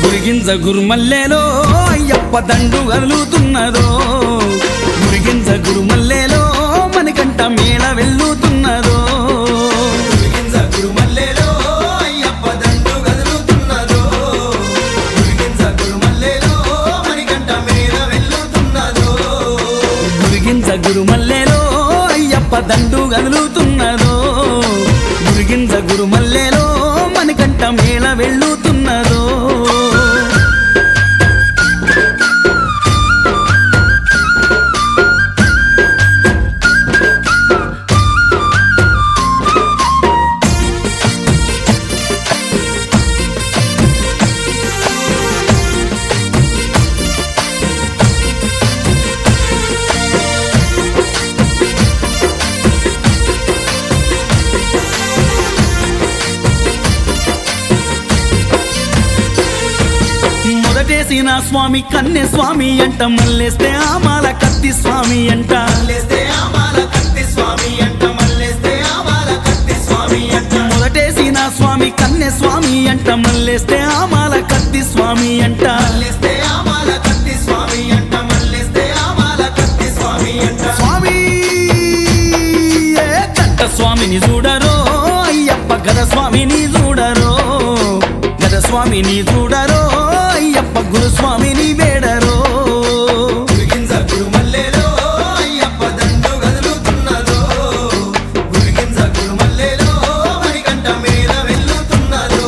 గురిగింజ గురుమల్లేలో అయ్యప్ప దండు కదులుతున్నదో గురిగింజ గురుమల్లేలో మనకంట మేళ వెళ్ళుతున్నదో గురిగింజ గురుమల్లేలో అయ్యప్ప దండు కదులుతున్నదో గురిగింజ గురుమల్లేలో మణికంఠ మీద వెళ్ళుతున్నదో గురిగింజ గురుమల్లేలో అయ్యప్ప దండు కదులుతున్నదో గురిగింజ గురుమల్లేలో మనకంట మేళ వెళ్ళుతున్నదో మొదటేసిన స్వామి కన్నె స్వామి అంట మల్లేస్తే ఆమాల కత్తి స్వామి అంట మల్లేస్తే ఆమాల కత్తి స్వామి అంట మల్లేస్తే ఆమాల కత్తి స్వామి అంట మొదటేసిన స్వామి కన్నె స్వామి అంట మల్లేస్తే ఆమాల కత్తి స్వామి అంట మల్లేస్తే ఆమాల కత్తి స్వామి అంట మల్లేస్తే ఆమాల కత్తి స్వామి అంట స్వామి ఏ కంట స్వామిని చూడరో అయ్యప్ప గద స్వామిని చూడరో గద స్వామిని చూడరో అయ్యప్ప గురుస్వామిని వేడరో గురిగింజ గురుమల్లేలో అయ్యప్ప దండు కదులుతున్నదో గురిగింజ గురుమల్లేలో మణికంఠ మీద వెళ్ళుతున్నదో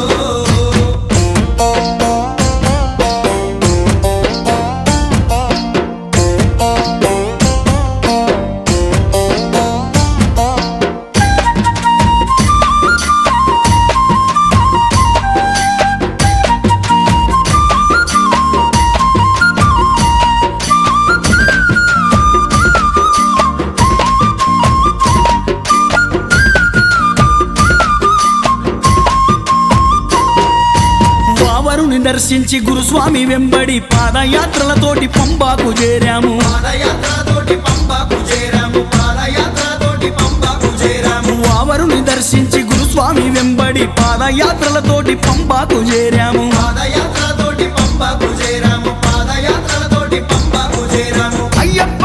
వావరుని దర్శించి గురుస్వామి వెంబడి పాదయాత్రలతోటి పంబాకు చేరాము పాదయాత్రతోటి పంబాకు చేరాము పాదయాత్రతోటి పంబాకు చేరాము వావరుని దర్శించి గురుస్వామి వెంబడి పాదయాత్రలతోటి పంబాకు చేరాము పాదయాత్రతోటి పంబాకు చేరాము పాదయాత్రతోటి పంబాకు చేరాము అయ్యప్ప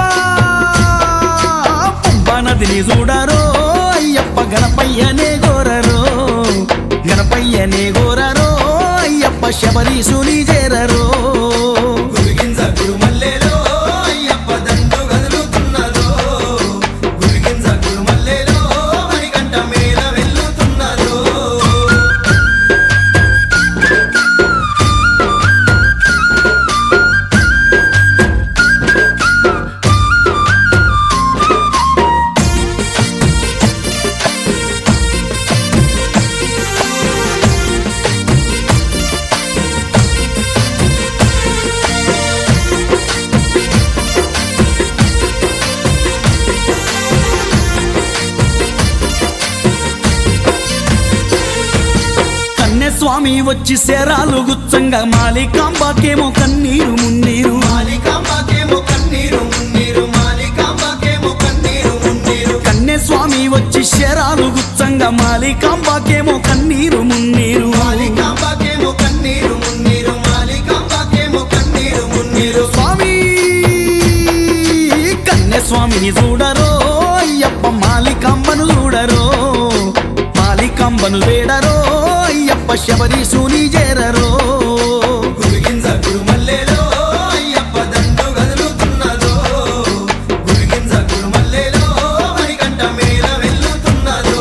పంబా నదిని చూడరో అయ్యప్ప గణపయ్యనే గోరరో గణపయ్యనే గోరరో అయ్యప్ప శబరీశుని చేరరో గురిగింజ గురుమల్లేలో అయ్యప్ప దండు కదులుతున్నదో గురిగింజ గురుమల్లేలో మణికంఠ మీద వెళ్ళుతున్నదో కన్యస్వామి వచ్చి శరాలు గుచ్చంగా మాలికాంబాకేమో కన్నీరు మున్నీరు మాలికాంబకేమో కన్నీరు మున్నీరు మాలికాంబకేమో కన్నీరు మున్నీరు కన్యస్వామి వచ్చి శరాలు గుచ్చంగా మాలికాంబాకేమో కన్నీరు మున్నీరు మాలికాంబకేమో కన్నీరు మున్నీరు మాలికాంబకేమో కన్నీరు మున్నీరు స్వామి కన్యస్వామిని చూడరో అయ్యప్ప మాలికాంబను చూడరో మాలికాంబను వేడరో అయ్యప్ప శబరీశుని చేరరో గురిగింజ గురుమల్లేలో అయ్యప్ప దండు కదులుతున్నదో గురిగింజ గురుమల్లేలో మణికంఠ మీద వెళ్ళుతున్నదో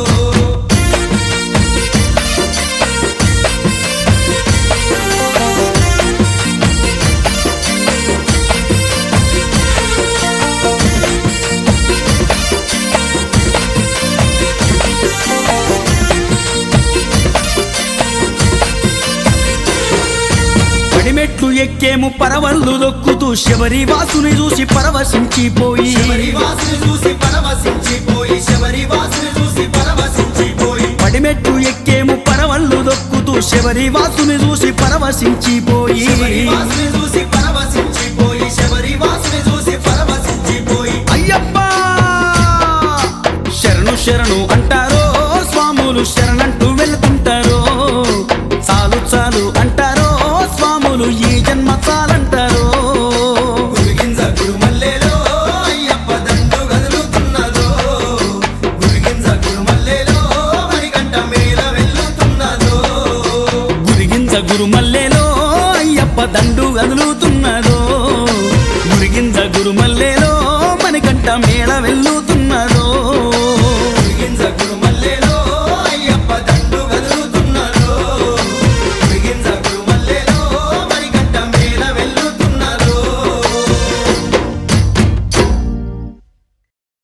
పడిమెట్లు ఎక్కేము పరవళ్ళు దొక్కుతూ శబరి వాసుని చూసి పరవశించిపోయి శబరి వాసుని చూసి పరవశించిపోయి శబరి వాసుని చూసి పరవశించిపోయి పడిమెట్లు ఎక్కేము పరవళ్ళు దొక్కుతూ శబరి వాసుని చూసి పరవశించిపోయి శబరి వాసుని చూసి పరవశించిపోయి శబరి వాసుని చూసి పరవశించిపోయి అయ్యప్ప శరణు శరణు అంటారో స్వాములు శరణంటూ వెళ్తుంటారో చాలు చాలు అంటారో స్వామి దండు కదులుతున్నదో మురిగింద గురుమల్లేలో మనకంట మేళ వెల్లు